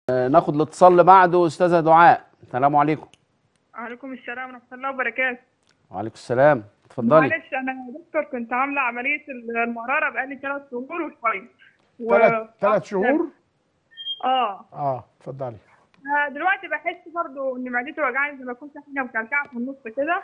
آه، ناخد الاتصال اللي بعده استاذه دعاء السلام عليكم وعليكم السلام ورحمة الله وبركاته وعليكم السلام اتفضلي معلش أنا يا دكتور كنت عاملة عملية المرارة بقالي ثلاث شهور وشوية و... ثلاث ثلاث شهور اه اه اتفضلي آه، دلوقتي بحس برضو إن معدتي وجعاني زي ما يكون في حاجة مكلكعة في النص كده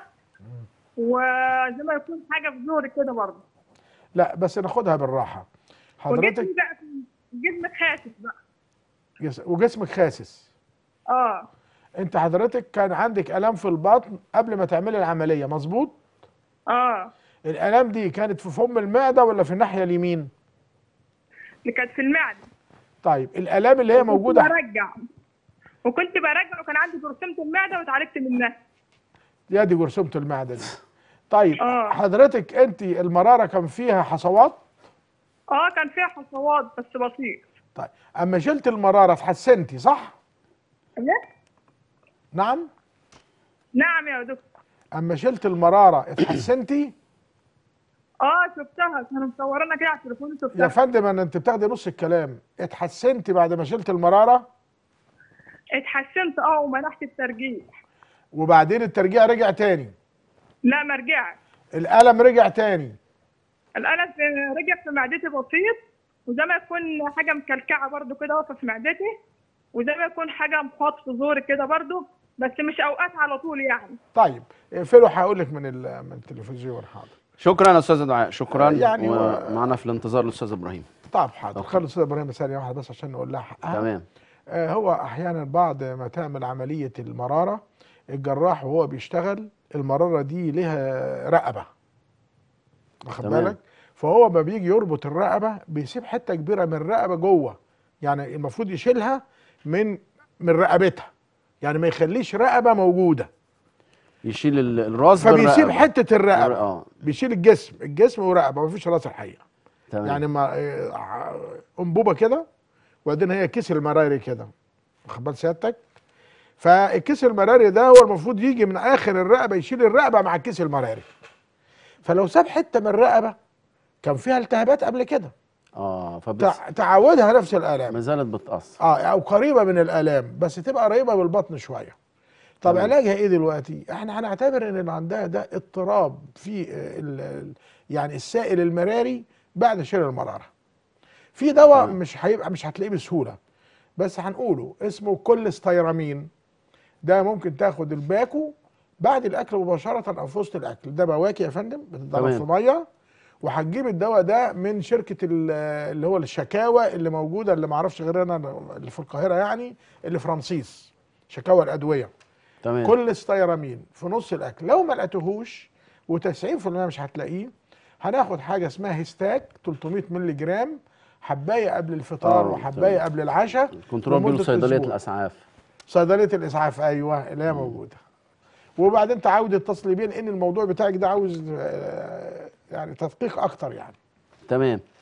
وزي ما يكون حاجة في زوري كده برضو لا بس ناخدها بالراحه وجسمي حضرتك بقى جسمي خاسس بقى جس... وجسمك خاسس اه انت حضرتك كان عندك الام في البطن قبل ما تعملي العمليه مظبوط اه الالام دي كانت في فم المعده ولا في الناحيه اليمين اللي كانت في المعدة طيب الالام اللي هي كنت موجوده برجع وكنت برجع وكان عندي جرثومة المعدة واتعالجت منها يا دي جرثومه المعده دي طيب آه. حضرتك انت المراره كان فيها حصوات اه كان فيها حصوات بس بسيط طيب اما شلت المراره اتحسنتي صح إيه؟ نعم نعم يا دكتور اما شلت المراره اتحسنتي اه شفتها كانوا مصورينها كده على التليفون يا شفتها فندم انا انت بتاخدي نص الكلام اتحسنتي بعد ما شلت المراره اتحسنت اه ومنحت الترجيع وبعدين الترجيع رجع تاني لا ما رجعت الالم رجع تاني الالم في- رجع في معدتي بسيط وزي ما يكون حاجه مكلكعه برضو كده واقفه في معدتي وزي ما يكون حاجه مخاط في زوري كده برضو بس مش اوقات على طول يعني طيب اقفله هقول لك من ال- من التلفزيون حاضر شكرا يا استاذه دعاء شكرا يعني هو- ومعنا في الانتظار الاستاذ ابراهيم طب حاضر أوكي. خلي الاستاذ ابراهيم ثانيه واحده بس عشان نقول لها حقها تمام آه هو احيانا بعد ما تعمل عمليه المراره الجراح وهو بيشتغل المراره دي لها رقبه واخد تمام. بالك فهو ما بيجي يربط الرقبه بيسيب حته كبيره من الرقبه جوه يعني المفروض يشيلها من من رقبتها يعني ما يخليش رقبه موجوده يشيل ال- الراس فبيسيب بالرقبة. حته الرقبه اه بيشيل الجسم الجسم ورقبه ما فيش راس الحقيقه تمام يعني ما آه، ع- انبوبه كده وبعدين هي كيس المراري كده واخد بال سيادتك فالكيس المراري ده هو المفروض يجي من اخر الرقبه يشيل الرقبه مع الكيس المراري فلو ساب حته من الرقبه كان فيها التهابات قبل كده اه فبس تع- تعودها نفس الالام ما زالت بتاثر اه او قريبه من الالام بس تبقى قريبه من البطن شويه طب تمام. علاجها ايه دلوقتي احنا هنعتبر ان اللي عندها ده اضطراب في آه، ال- ال- يعني السائل المراري بعد شيل المراره في دواء تمام. مش هيبقى مش هتلاقيه بسهوله بس هنقوله اسمه كوليستيرامين ده ممكن تاخد الباكو بعد الاكل مباشره او في وسط الاكل ده بواكي يا فندم بتتضرب في تمام. ميه وهتجيب الدواء ده من شركه ال- اللي هو الشكاوى اللي موجوده اللي ما اعرفش غير انا اللي في القاهره يعني اللي في رمسيس شكاوى الادويه تمام كل ستيرامين في نص الاكل لو ما لقيتهوش و90% مش هتلاقيه هناخد حاجه اسمها هيستاك 300 مللي جرام حبايه قبل الفطار آه، وحبايه تمام. قبل العشاء كنترول لمدة بيقولوا صيدليه أسبوع. الاسعاف صيدليه الاسعاف ايوه اللي هي موجوده وبعدين تعاودي تتصلي بيه لان الموضوع بتاعك ده عاوز آه، يعني تدقيق اكتر يعني تمام